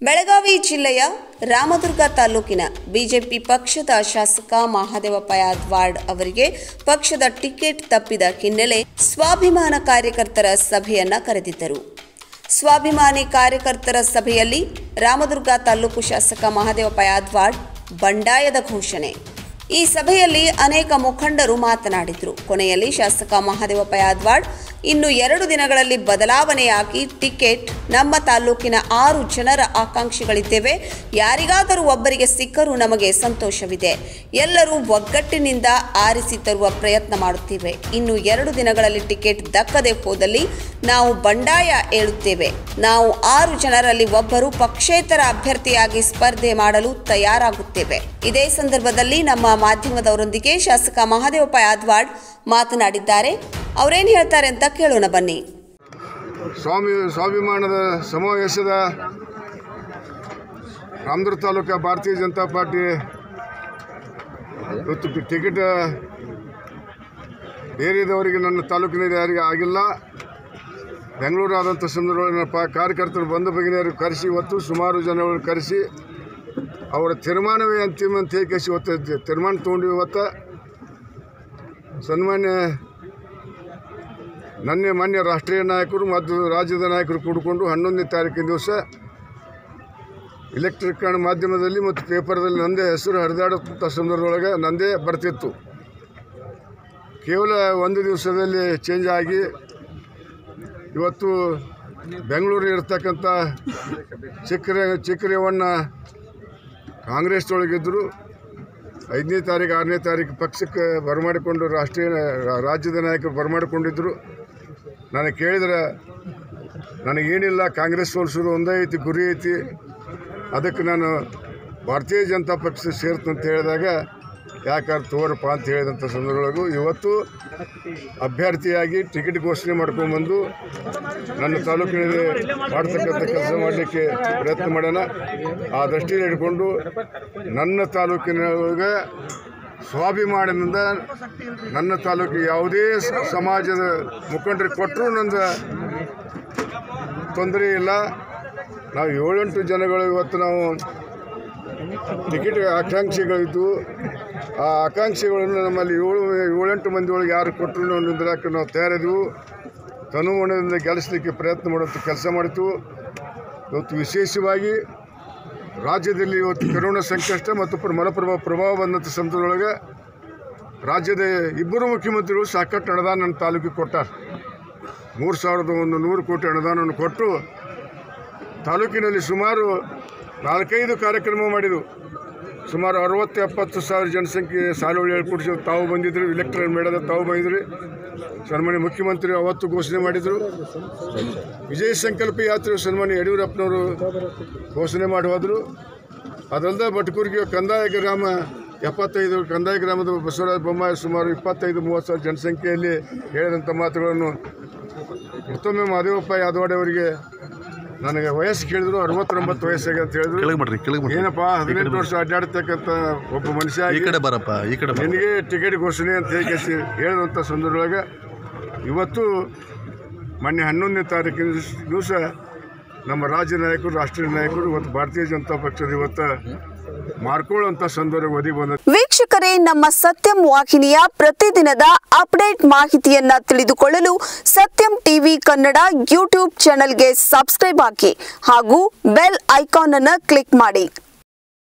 ಬೆಳಗಾವಿ ಜಿಲ್ಲೆಯ ರಾಮದುರ್ಗ ತಾಲೂಕಿನ ಬಿಜೆಪಿ ಪಕ್ಷದ ಶಾಸಕ ಮಹಾದೇವಪ್ಪ ಯಾದವಾಡ್ ಅವರಿಗೆ ಪಕ್ಷದ ಟಿಕೆಟ್ ತಪ್ಪಿದ ಹಿನ್ನೆಲೆ ಸ್ವಾಭಿಮಾನ ಕಾರ್ಯಕರ್ತರ ಸಭೆಯನ್ನ ಕರೆದಿದ್ದರು ಸ್ವಾಭಿಮಾನಿ ಕಾರ್ಯಕರ್ತರ ಸಭೆಯಲ್ಲಿ ರಾಮದುರ್ಗ ತಾಲೂಕು ಶಾಸಕ ಮಹಾದೇವಪ್ಪ ಯಾದವಾಡ್ ಬಂಡಾಯದ ಘೋಷಣೆ ಈ ಸಭೆಯಲ್ಲಿ ಅನೇಕ ಮುಖಂಡರು ಮಾತನಾಡಿದರು ಕೊನೆಯಲ್ಲಿ ಶಾಸಕ ಮಹಾದೇವಪ್ಪ ಯಾದವಾಡ್ ಇನ್ನು ಎರಡು ದಿನಗಳಲ್ಲಿ ಬದಲಾವಣೆಯಾಗಿ ಟಿಕೆಟ್ ನಮ್ಮ ತಾಲೂಕಿನ ಆರು ಜನರ ಆಕಾಂಕ್ಷಿಗಳಿದ್ದೇವೆ ಯಾರಿಗಾದರೂ ಒಬ್ಬರಿಗೆ ಸಿಕ್ಕರೂ ನಮಗೆ ಸಂತೋಷವಿದೆ ಎಲ್ಲರೂ ಒಗ್ಗಟ್ಟಿನಿಂದ ಆರಿಸಿ ತರುವ ಪ್ರಯತ್ನ ಮಾಡುತ್ತೇವೆ ಇನ್ನು ಎರಡು ದಿನಗಳಲ್ಲಿ ಟಿಕೆಟ್ ದಕ್ಕದೆ ಹೋದಲ್ಲಿ ನಾವು ಬಂಡಾಯ ಏಳುತ್ತೇವೆ ನಾವು ಆರು ಜನರಲ್ಲಿ ಒಬ್ಬರು ಪಕ್ಷೇತರ ಅಭ್ಯರ್ಥಿಯಾಗಿ ಸ್ಪರ್ಧೆ ಮಾಡಲು ತಯಾರಾಗುತ್ತೇವೆ ಇದೇ ಸಂದರ್ಭದಲ್ಲಿ ನಮ್ಮ ಮಾಧ್ಯಮದವರೊಂದಿಗೆ ಶಾಸಕ ಮಹಾದೇವಪ್ಪ ಯಾದವಾಡ್ ಮಾತನಾಡಿದ್ದಾರೆ ಅವರೇನು ಹೇಳ್ತಾರೆ ಅಂತ ಕೇಳೋಣ ಬನ್ನಿ ಸ್ವಾಮಿ ಸ್ವಾಭಿಮಾನದ ಸಮಾವೇಶದ ರಾಮದುರ್ಗ ತಾಲೂಕು ಭಾರತೀಯ ಜನತಾ ಪಾರ್ಟಿ ಇವತ್ತು ಟಿ- ಟಿಕೆಟ್ ಬೇರೆದವರಿಗೆ ನನ್ನ ತಾಲೂಕಿನಲ್ಲಿ ಯಾರಿಗೆ ಆಗಿಲ್ಲ ಬೆಂಗಳೂರು ಆದಂಥ ಸಂದರ್ಭದಲ್ಲಿ ನನ್ನ ಪಾ ಕಾರ್ಯಕರ್ತರು ಬಂದ ಬಗೆನವರು ಕರೆಸಿ ಇವತ್ತು ಸುಮಾರು ಜನಗಳನ್ನು ಕರೆಸಿ ಅವರ ತೀರ್ಮಾನವೇ ಅಂತಿಮ ಅಂತ ಹೇಳಿ ಕೇಸಿ ಇವತ್ತು ತಿ- ತೀರ್ಮಾನ ತೊಗೊಂಡು ಇವತ್ತು ಸನ್ಮಾನ್ಯ ನನ್ನ ಮಾನ್ಯ ರಾಷ್ಟ್ರೀಯ ನಾಯಕರು ಮತ್ತು ರಾಜ್ಯದ ನಾಯಕರು ಕೂಡಿಕೊಂಡು ಹನ್ನೊಂದನೇ ತಾರೀಕಿನ ದಿವಸ ಇಲೆಕ್ಟ್ರಿಕ್ ಮಾಧ್ಯಮದಲ್ಲಿ ಮತ್ತು ಪೇಪರ್ದಲ್ಲಿ ನಂದೇ ಹೆಸರು ಹರಿದಾಡುತ್ತ ಸಂದರ್ಭದೊಳಗೆ ನಂದೇ ಬರ್ತಿತ್ತು ಕೇವಲ ಒಂದು ದಿವಸದಲ್ಲಿ ಚೇಂಜ್ ಆಗಿ ಇವತ್ತು ಬೆಂಗಳೂರು ಇರ್ತಕ್ಕಂಥ ಚಿಕ್ಕರೆ ಚಿಕ್ಕರೇವಣ್ಣ ಕಾಂಗ್ರೆಸ್ನೊಳಗಿದ್ದರು ಐದನೇ ತಾರೀಕು ಆರನೇ ತಾರೀಕು ಪಕ್ಷಕ್ಕೆ ಬರಮಾಡಿಕೊಂಡು ರಾಷ್ಟ್ರೀಯ ರಾ- ರಾಜ್ಯದ ನಾಯಕರು ಬರಮಾಡಿಕೊಂಡಿದ್ದರು ನನಗೆ ಕೇಳಿದ್ರೆ ನನಗೇನಿಲ್ಲ ಕಾಂಗ್ರೆಸ್ ಸೋಲಿಸೋದು ಒಂದೇ ಐತಿ ಗುರಿ ಐತಿ ಅದಕ್ಕೆ ನಾನು ಭಾರತೀಯ ಜನತಾ ಪಕ್ಷ ಸೇರ್ತಂತ ಹೇಳಿದಾಗ ಯಾಕಾದ್ರೆ ತೋರಪ್ಪ ಅಂತ ಹೇಳಿದಂಥ ಸಂದರ್ಭದೊಳಗೂ ಇವತ್ತು ಅಭ್ಯರ್ಥಿಯಾಗಿ ಟಿಕೆಟ್ ಘೋಷಣೆ ಮಾಡ್ಕೊಂಡ್ಬಂದು ನನ್ನ ತಾಲೂಕಿನಲ್ಲಿ ಮಾಡ್ತಕ್ಕಂಥ ಕೆಲಸ ಮಾಡಲಿಕ್ಕೆ ಪ್ರಯತ್ನ ಮಾಡೋಣ ಆ ದೃಷ್ಟಿಯಲ್ಲಿ ಇಟ್ಕೊಂಡು ನನ್ನ ತಾಲೂಕಿನೊಳಗೆ ಸ್ವಾಭಿಮಾನದಿಂದ ನನ್ನ ತಾಲೂಕಿಗೆ ಯಾವುದೇ ಸ- ಸಮಾಜದ ಮುಖಂಡರಿಗೆ ಕೊಟ್ಟರು ನಂದು ತೊಂದರೆ ಇಲ್ಲ ನಾವು ಏಳೆಂಟು ಜನಗಳು ಇವತ್ತು ನಾವು ಟಿಕೆಟ್ ಆಕಾಂಕ್ಷಿಗಳಿದ್ದು ಆ ಆಕಾಂಕ್ಷಿಗಳನ್ನು ನಮ್ಮಲ್ಲಿ ಏಳು ಏಳೆಂಟು ಮಂದಿ ಒಳಗೆ ಯಾರು ಕೊಟ್ಟರು ನಿಂದ್ರಾಕ ನಾವು ತಯಾರಿದ್ವು ತನುಮಣದಿಂದ ಗೆಲ್ಲಿಸಲಿಕ್ಕೆ ಪ್ರಯತ್ನ ಮಾಡುವಂಥ ಕೆಲಸ ಮಾಡಿತು ಇವತ್ತು ವಿಶೇಷವಾಗಿ ರಾಜ್ಯದಲ್ಲಿ ಇವತ್ತು ಕರೋನಾ ಸಂಕಷ್ಟ ಮತ್ತು ಪ್ರ- ಮಲಪ್ರಭಾವ ಪ್ರಭಾವ ಬಂದಂಥ ಸಂದರ್ಭದೊಳಗೆ ರಾಜ್ಯದ ಇಬ್ಬರು ಮುಖ್ಯಮಂತ್ರಿಗಳು ಸಾಕಷ್ಟು ಅನುದಾನ ನನ್ನ ತಾಲೂಕಿಗೆ ಕೊಟ್ಟಾರ ಮೂರು ಸಾವಿರದ ಒಂದು ನೂರು ಕೋಟಿ ಅನುದಾನವನ್ನು ಕೊಟ್ಟು ತಾಲೂಕಿನಲ್ಲಿ ಸುಮಾರು ನಾಲ್ಕೈದು ಕಾರ್ಯಕ್ರಮ ಮಾಡಿದರು ಸುಮಾರು ಅರವತ್ತು ಎಪ್ಪತ್ತು ಸಾವಿರ ಜನಸಂಖ್ಯೆ ಸಾಲುವಳಿ ಹೇಳ್ಕೊಡಿಸಿ ತಾವು ಬಂದಿದ್ದರು ಇಲೆಕ್ಟ್ರಲ್ ಮೇಡದ ತಾವು ಬಂದಿದ್ರಿ ಸನ್ಮಾನ್ಯ ಮುಖ್ಯಮಂತ್ರಿ ಅವತ್ತು ಘೋಷಣೆ ಮಾಡಿದರು ವಿಜಯ ಸಂಕಲ್ಪ ಯಾತ್ರೆ ಸನ್ಮಾನ್ಯ ಯಡಿಯೂರಪ್ಪನವರು ಘೋಷಣೆ ಮಾಡಿ ಹೋದರು ಅದಲ್ಲದೆ ಬಟ್ಕೂರಿಗೆ ಕಂದಾಯ ಗ್ರಾಮ ಎಪ್ಪತ್ತೈದು ಕಂದಾಯ ಗ್ರಾಮದ ಬಸವರಾಜ ಬೊಮ್ಮಾಯಿ ಸುಮಾರು ಇಪ್ಪತ್ತೈದು ಮೂವತ್ತು ಸಾವಿರ ಜನಸಂಖ್ಯೆಯಲ್ಲಿ ಹೇಳಿದಂಥ ಮಾತುಗಳನ್ನು ಮತ್ತೊಮ್ಮೆ ಮಾದೇವಪ್ಪ ಯಾದವಾಡಿ ಅವರಿಗೆ ನನಗೆ ವಯಸ್ಸು ಕೇಳಿದ್ರು ಅರವತ್ತೊಂಬತ್ತು ವಯಸ್ಸಾಗಿ ಅಂತ ಹೇಳಿದ್ರು ಕೆಳಗೆ ಮಾಡ್ರಿ ಕೆಳಗೆ ಮಾಡ್ರಿ ಏನಪ್ಪ ಹದಿನೆಂಟು ವರ್ಷ ಅಡ್ಡಾಡ್ತಕ್ಕಂಥ ಒಬ್ಬ ಮನುಷ್ಯ ಈ ಆಗಿ ಕಡೆ ಬರಪ್ಪ ಈ ಕಡೆ ಬರ ನಿನಗೆ ಟಿಕೆಟ್ ಘೋಷಣೆ ಅಂತ ಹೇಳಿ ಹೇಳಿದಂಥ ಸಂದರ್ಭದೊಳಗೆ ಇವತ್ತು ಮೊನ್ನೆ ಹನ್ನೊಂದನೇ ತಾರೀಕಿನ ದಿವಸ ನಮ್ಮ ರಾಜ್ಯ ನಾಯಕರು ರಾಷ್ಟ್ರೀಯ ನಾಯಕರು ಇವತ್ತು ಭಾರತೀಯ ಜನತಾ ಪಕ್ಷದ ಇವತ್ತು ಮಾರ್ಕೊಳ್ಳೋಂಥ ಸಂದರ್ಭ ಒದಗಿ ಬಂದ ವೀಕ್ಷಕರೇ ನಮ್ಮ ಸತ್ಯಂ ವಾಹಿನಿಯ ಪ್ರತಿದಿನದ ಅಪ್ಡೇಟ್ ಮಾಹಿತಿಯನ್ನ ತಿಳಿದುಕೊಳ್ಳಲು ಸತ್ಯಂ ಟಿವಿ ಕನ್ನಡ ಯೂಟ್ಯೂಬ್ ಚಾನೆಲ್ಗೆ ಸಬ್ಸ್ಕ್ರೈಬ್ ಹಾಕಿ ಹಾಗೂ ಬೆಲ್ ಐಕಾನ್ ಅನ್ನು ಕ್ಲಿಕ್ ಮಾಡಿ